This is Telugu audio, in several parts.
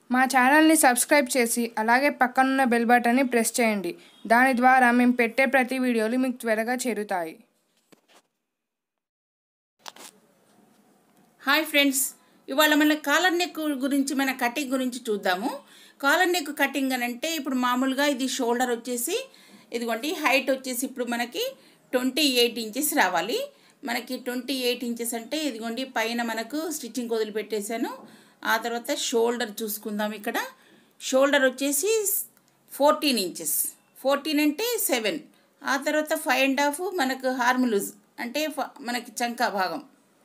మా ఛానల్ని సబ్స్క్రైబ్ చేసి అలాగే పక్కనున్న బెల్ బటన్ని ప్రెస్ చేయండి దాని ద్వారా మేము పెట్టే ప్రతి వీడియోలు మీకు త్వరగా చేరుతాయి హాయ్ ఫ్రెండ్స్ ఇవాళ మన కాలర్ నెక్ గురించి మన కటింగ్ గురించి చూద్దాము కాలర్ నెక్ కటింగ్ అని అంటే ఇప్పుడు మామూలుగా ఇది షోల్డర్ వచ్చేసి ఇదిగోండి హైట్ వచ్చేసి ఇప్పుడు మనకి ట్వంటీ ఎయిట్ ఇంచెస్ రావాలి మనకి ట్వంటీ ఎయిట్ ఇంచెస్ అంటే ఇదిగోండి పైన మనకు స్టిచ్చింగ్ వదిలిపెట్టేశాను ఆ తర్వాత షోల్డర్ చూసుకుందాం ఇక్కడ షోల్డర్ వచ్చేసి ఫోర్టీన్ ఇంచెస్ ఫోర్టీన్ అంటే సెవెన్ ఆ తర్వాత ఫైవ్ అండ్ హాఫ్ మనకు హార్మ్ లూజ్ అంటే ఫ- మనకి చంకా భాగం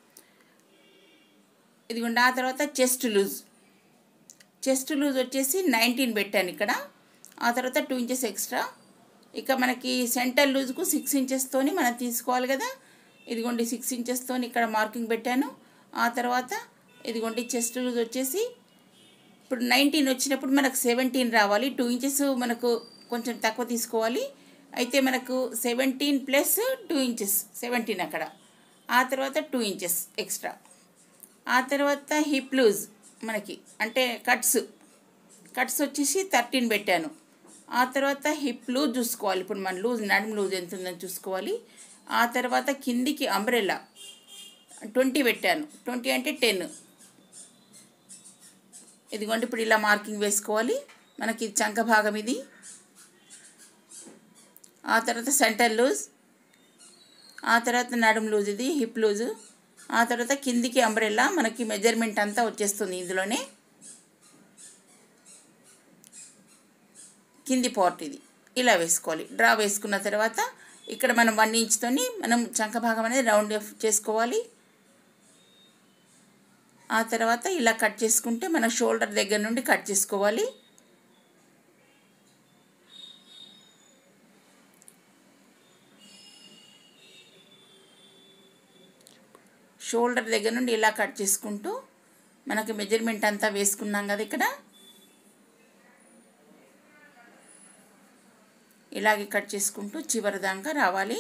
ఇదిగోండి ఆ తర్వాత చెస్ట్ లూజ్ చెస్ట్ లూజ్ వచ్చేసి నైన్టీన్ పెట్టాను ఇక్కడ ఆ తర్వాత టూ ఇంచెస్ ఎక్స్ట్రా ఇక మనకి సెంటర్ లూజ్కు సిక్స్ ఇంచెస్తోని మనం తీసుకోవాలి కదా ఇదిగోండి సిక్స్ ఇంచెస్తోని ఇక్కడ మార్కింగ్ పెట్టాను ఆ తర్వాత ఇదిగోండి చెస్ట్ లూజ్ వచ్చేసి ఇప్పుడు నైన్టీన్ వచ్చినప్పుడు మనకు సెవెంటీన్ రావాలి టూ ఇంచెస్ మనకు కొంచెం తక్కువ తీసుకోవాలి అయితే మనకు seventeen plus two inches seventeen అక్కడ ఆ తర్వాత టూ ఇంచెస్ ఎక్స్ట్రా ఆ తర్వాత హిప్ లూజ్ మనకి అంటే కట్స్ కట్స్ వచ్చేసి థర్టీన్ పెట్టాను ఆ తర్వాత హిప్ లూజ్ చూసుకోవాలి ఇప్పుడు మన లూజ్ నడుము లూజ్ ఎంత ఉందని చూసుకోవాలి ఆ తర్వాత కిందికి అంబ్రెల్లా ట్వంటీ పెట్టాను ట్వంటీ అంటే టెన్ ఇదిగోండి ఇప్పుడు ఇలా మార్కింగ్ వేసుకోవాలి మనకి చంక భాగం ఇది ఆ తర్వాత సెంటర్ లూజ్ ఆ తర్వాత నడుము లూజ్ ఇది హిప్ లూజు ఆ తర్వాత కిందికి అంబ్రెల్లా మనకి మెజర్మెంట్ అంతా వచ్చేస్తుంది ఇందులోనే కింది పార్ట్ ఇది ఇలా వేసుకోవాలి డ్రా వేసుకున్న తర్వాత ఇక్కడ మనం వన్ ఇంచ్తోని మనం చంక భాగం అనేది రౌండ్ ఆఫ్ చేసుకోవాలి ఆ తర్వాత ఇలా కట్ చేసుకుంటే మన షోల్డర్ దగ్గర నుండి కట్ చేసుకోవాలి షోల్డర్ దగ్గర నుండి ఇలా కట్ చేసుకుంటూ మనకి మెజర్మెంట్ అంతా వేసుకున్నాం కదా ఇక్కడ ఇలాగే కట్ చేసుకుంటూ చివరి దాకా రావాలి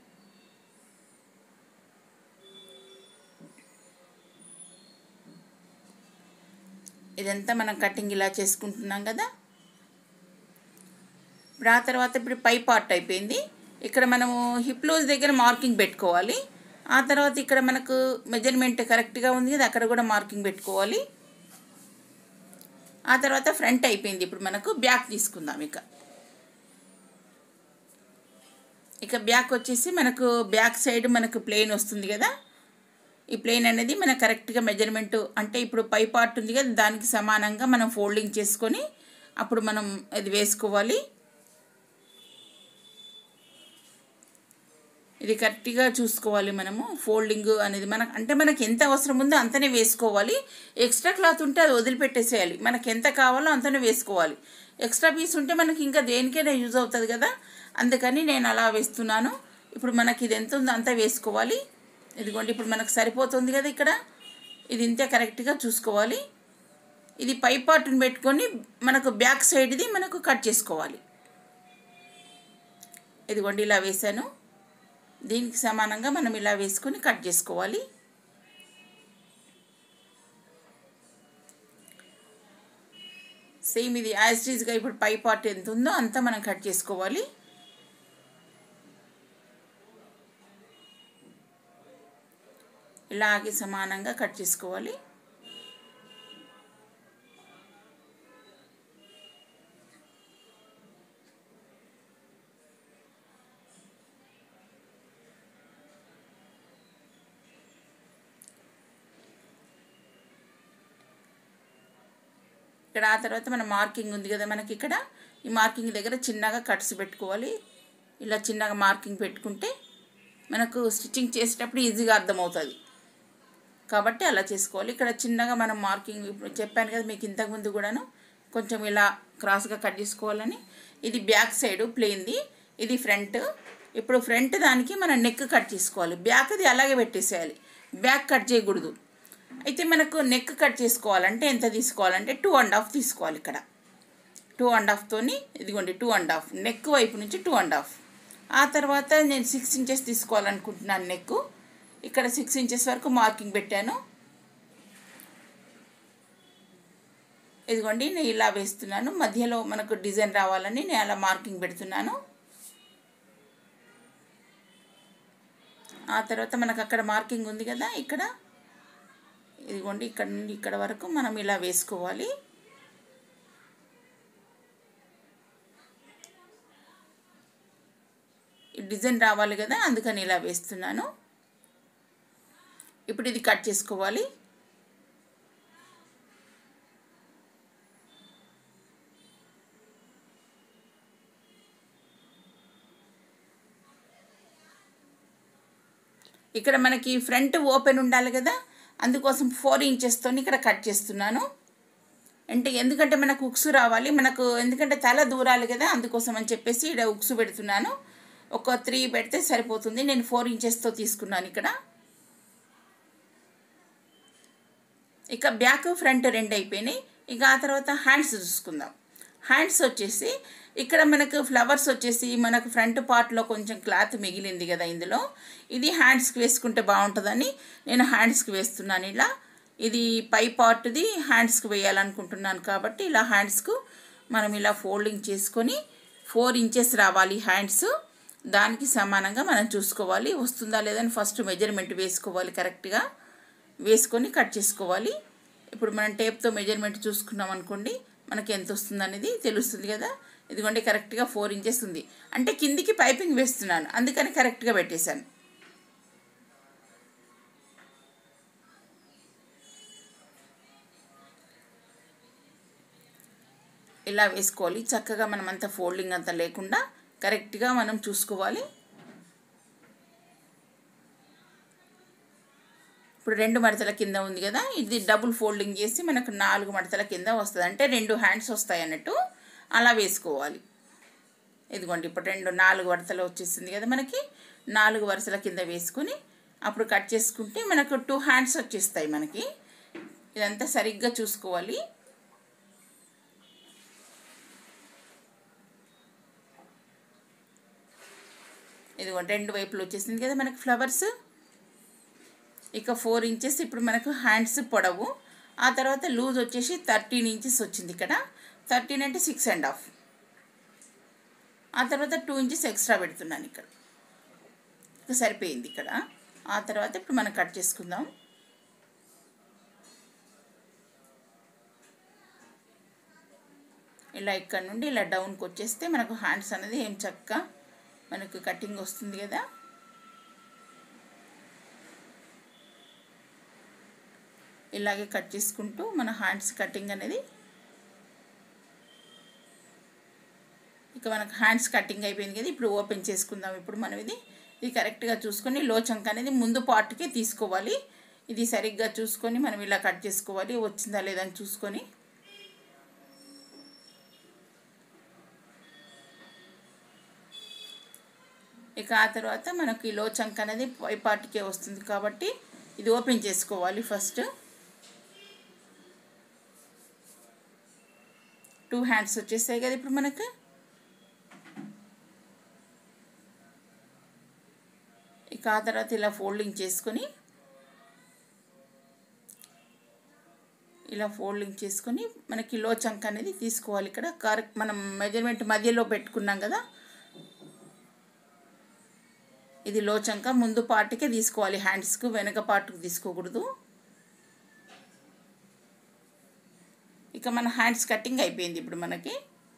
ఇదంతా మనం కటింగ్ ఇలా చేసుకుంటున్నాం కదా ఇప్పుడు ఆ తర్వాత ఇప్పుడు పై పార్ట్ అయిపోయింది ఇక్కడ మనము హిప్ లూజ్ దగ్గర మార్కింగ్ పెట్టుకోవాలి ఆ తర్వాత ఇక్కడ మనకు మెజర్మెంట్ కరెక్ట్గా ఉంది కదా అక్కడ కూడా మార్కింగ్ పెట్టుకోవాలి ఆ తర్వాత ఫ్రంట్ అయిపోయింది ఇప్పుడు మనకు బ్యాక్ తీసుకుందాం ఇక ఇక బ్యాక్ వచ్చేసి మనకు బ్యాక్ సైడ్ మనకు ప్లెయిన్ వస్తుంది కదా ఈ ప్లెయిన్ అనేది మన కరెక్ట్గా మెజర్మెంట్ అంటే ఇప్పుడు పై పార్ట్ ఉంది కదా దానికి సమానంగా మనం ఫోల్డింగ్ చేసుకొని అప్పుడు మనం ఇది వేసుకోవాలి ఇది కరెక్ట్గా చూసుకోవాలి మనము ఫోల్డింగ్ అనేది మనకు అంటే మనకి ఎంత అవసరం ఉందో అంతనే వేసుకోవాలి ఎక్స్ట్రా క్లాత్ ఉంటే అది వదిలిపెట్టేసేయాలి మనకి ఎంత కావాలో అంతనే వేసుకోవాలి ఎక్స్ట్రా పీస్ ఉంటే మనకి ఇంకా దేనికైనా యూజ్ అవుతుంది కదా అందుకని నేను అలా వేస్తున్నాను ఇప్పుడు మనకి ఇది ఎంత ఉందో అంతా వేసుకోవాలి ఇదిగోండి ఇప్పుడు మనకు సరిపోతుంది కదా ఇక్కడ ఇది ఇంతే కరెక్ట్గా చూసుకోవాలి ఇది పై పార్ట్ని పెట్టుకొని మనకు బ్యాక్ సైడ్ది మనకు కట్ చేసుకోవాలి ఇదిగోండి ఇలా వేసాను దీనికి సమానంగా మనం ఇలా వేసుకొని కట్ చేసుకోవాలి సేమ్ ఇది యాజ్టీజ్గా ఇప్పుడు పై పార్ట్ ఎంత ఉందో అంతా మనం కట్ చేసుకోవాలి ఇలాగే సమానంగా కట్ చేసుకోవాలి ఇక్కడ ఆ తర్వాత మన మార్కింగ్ ఉంది కదా మనకి ఇక్కడ ఈ మార్కింగ్ దగ్గర చిన్నగా కట్స్ పెట్టుకోవాలి ఇలా చిన్నగా మార్కింగ్ పెట్టుకుంటే మనకు స్టిచ్చింగ్ చేసేటప్పుడు ఈజీగా అర్థమవుతుంది కాబట్టి అలా చేసుకోవాలి ఇక్కడ చిన్నగా మనం మార్కింగ్ ఇప్పుడు చెప్పాను కదా మీకు ఇంతకుముందు కూడాను కొంచెం ఇలా క్రాస్గా కట్ చేసుకోవాలని ఇది బ్యాక్ సైడ్ ప్లెయిన్ది ఇది ఫ్రంట్ ఇప్పుడు ఫ్రంట్ దానికి మనం నెక్ కట్ చేసుకోవాలి బ్యాక్ది అలాగే పెట్టేసేయాలి బ్యాక్ కట్ చేయకూడదు అయితే మనకు నెక్ కట్ చేసుకోవాలంటే ఎంత తీసుకోవాలంటే టూ అండ్ హాఫ్ తీసుకోవాలి ఇక్కడ టూ అండ్ హాఫ్తోని ఇదిగోండి టూ అండ్ హాఫ్ నెక్ వైపు నుంచి టూ అండ్ హాఫ్ ఆ తర్వాత నేను సిక్స్ ఇంచెస్ తీసుకోవాలనుకుంటున్నాను నెక్ ఇక్కడ సిక్స్ ఇంచెస్ వరకు మార్కింగ్ పెట్టాను ఇదిగోండి నేను ఇలా వేస్తున్నాను మధ్యలో మనకు డిజైన్ రావాలని నేను అలా మార్కింగ్ పెడుతున్నాను ఆ తర్వాత మనకు అక్కడ మార్కింగ్ ఉంది కదా ఇక్కడ ఇదిగోండి ఇక్కడ నుండి ఇక్కడ వరకు మనం ఇలా వేసుకోవాలి ఈ డిజైన్ రావాలి కదా అందుకని ఇలా వేస్తున్నాను ఇప్పుడు ఇది కట్ చేసుకోవాలి ఇక్కడ మనకి ఫ్రంట్ ఓపెన్ ఉండాలి కదా అందుకోసం ఫోర్ ఇంచెస్తో ఇక్కడ కట్ చేస్తున్నాను అంటే ఎందుకంటే మనకు ఉక్సు రావాలి మనకు ఎందుకంటే తల దూరాలి కదా అందుకోసం అని చెప్పేసి ఇక్కడ ఉక్సు పెడుతున్నాను ఒక త్రీ పెడితే సరిపోతుంది నేను ఫోర్ ఇంచెస్తో తీసుకున్నాను ఇక్కడ ఇక బ్యాక్ ఫ్రంట్ రెండు అయిపోయినాయి ఇక ఆ తర్వాత హ్యాండ్స్ చూసుకుందాం హ్యాండ్స్ వచ్చేసి ఇక్కడ మనకు ఫ్లవర్స్ వచ్చేసి మనకు ఫ్రంట్ పార్ట్లో కొంచెం క్లాత్ మిగిలింది కదా ఇందులో ఇది హ్యాండ్స్కి వేసుకుంటే బాగుంటుందని నేను హ్యాండ్స్కి వేస్తున్నాను ఇలా ఇది పై పార్ట్ది హ్యాండ్స్కి వేయాలనుకుంటున్నాను కాబట్టి ఇలా హ్యాండ్స్కు మనం ఇలా ఫోల్డింగ్ చేసుకొని ఫోర్ ఇంచెస్ రావాలి హ్యాండ్స్ దానికి సమానంగా మనం చూసుకోవాలి వస్తుందా లేదని ఫస్ట్ మెజర్మెంట్ వేసుకోవాలి కరెక్ట్గా వేసుకొని కట్ చేసుకోవాలి ఇప్పుడు మనం టేప్తో మెజర్మెంట్ చూసుకున్నాం అనుకోండి మనకి ఎంత వస్తుంది అనేది తెలుస్తుంది కదా ఇదిగోండి కరెక్ట్గా ఫోర్ ఇంచెస్ ఉంది అంటే కిందికి పైపింగ్ వేస్తున్నాను అందుకని కరెక్ట్గా పెట్టేశాను ఇలా వేసుకోవాలి చక్కగా మనం అంతా ఫోల్డింగ్ అంతా లేకుండా కరెక్ట్గా మనం చూసుకోవాలి ఇప్పుడు రెండు మడతల కింద ఉంది కదా ఇది డబుల్ ఫోల్డింగ్ చేసి మనకు నాలుగు మడతల కింద వస్తుంది అంటే రెండు హ్యాండ్స్ వస్తాయి అన్నట్టు అలా వేసుకోవాలి ఇదిగోండి ఇప్పుడు రెండు నాలుగు వరుసలు వచ్చేసింది కదా మనకి నాలుగు వరుసల కింద వేసుకొని అప్పుడు కట్ చేసుకుంటే మనకు టూ హ్యాండ్స్ వచ్చేస్తాయి మనకి ఇదంతా సరిగ్గా చూసుకోవాలి ఇదిగోండి రెండు వైపులు వచ్చేసింది కదా మనకి ఫ్లవర్స్ ఇక ఫోర్ ఇంచెస్ ఇప్పుడు మనకు హ్యాండ్స్ పొడవు ఆ తర్వాత లూజ్ వచ్చేసి థర్టీన్ ఇంచెస్ వచ్చింది ఇక్కడ థర్టీన్ అంటే సిక్స్ అండ్ హాఫ్ ఆ తర్వాత టూ ఇంచెస్ ఎక్స్ట్రా పెడుతున్నాను ఇక్కడ ఇక సరిపోయింది ఇక్కడ ఆ తర్వాత ఇప్పుడు మనం కట్ చేసుకుందాం ఇలా ఇక్కడ నుండి ఇలా డౌన్కి వచ్చేస్తే మనకు హ్యాండ్స్ అనేది ఏం చక్క మనకు కటింగ్ వస్తుంది కదా ఇలాగే కట్ చేసుకుంటూ మన హ్యాండ్స్ కటింగ్ అనేది ఇక మనకు హ్యాండ్స్ కటింగ్ అయిపోయింది కదా ఇప్పుడు ఓపెన్ చేసుకుందాం ఇప్పుడు మనం ఇది ఇది కరెక్ట్గా చూసుకొని లో చంక్ అనేది ముందు పార్ట్కే తీసుకోవాలి ఇది సరిగ్గా చూసుకొని మనం ఇలా కట్ చేసుకోవాలి వచ్చిందా లేదని చూసుకొని ఇక ఆ తర్వాత మనకి లో చంక్ అనేది పై పార్ట్కే వస్తుంది కాబట్టి ఇది ఓపెన్ చేసుకోవాలి ఫస్ట్ టూ హ్యాండ్స్ వచ్చేసాయి కదా ఇప్పుడు మనకు ఇక ఆ తర్వాత ఇలా ఫోల్డింగ్ చేసుకొని ఇలా ఫోల్డింగ్ చేసుకొని మనకి లో చంక్ అనేది తీసుకోవాలి ఇక్కడ కరెక్ట్ మనం మెజర్మెంట్ మధ్యలో పెట్టుకున్నాం కదా ఇది లో చంక ముందు పార్ట్కే తీసుకోవాలి హ్యాండ్స్కు వెనక పార్ట్కు తీసుకోకూడదు ఇక మన హ్యాండ్స్ కటింగ్ అయిపోయింది ఇప్పుడు మనకి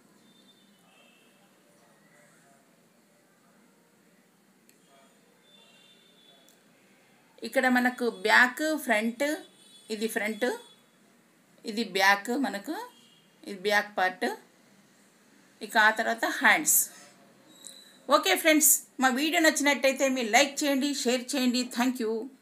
ఇక్కడ మనకు బ్యాక్ ఫ్రంట్ ఇది ఫ్రంట్ ఇది బ్యాక్ మనకు ఇది బ్యాక్ పార్ట్ ఇక ఆ తర్వాత హ్యాండ్స్ ఓకే ఫ్రెండ్స్ మా వీడియో నచ్చినట్టయితే మీరు లైక్ చేయండి షేర్ చేయండి థ్యాంక్ యూ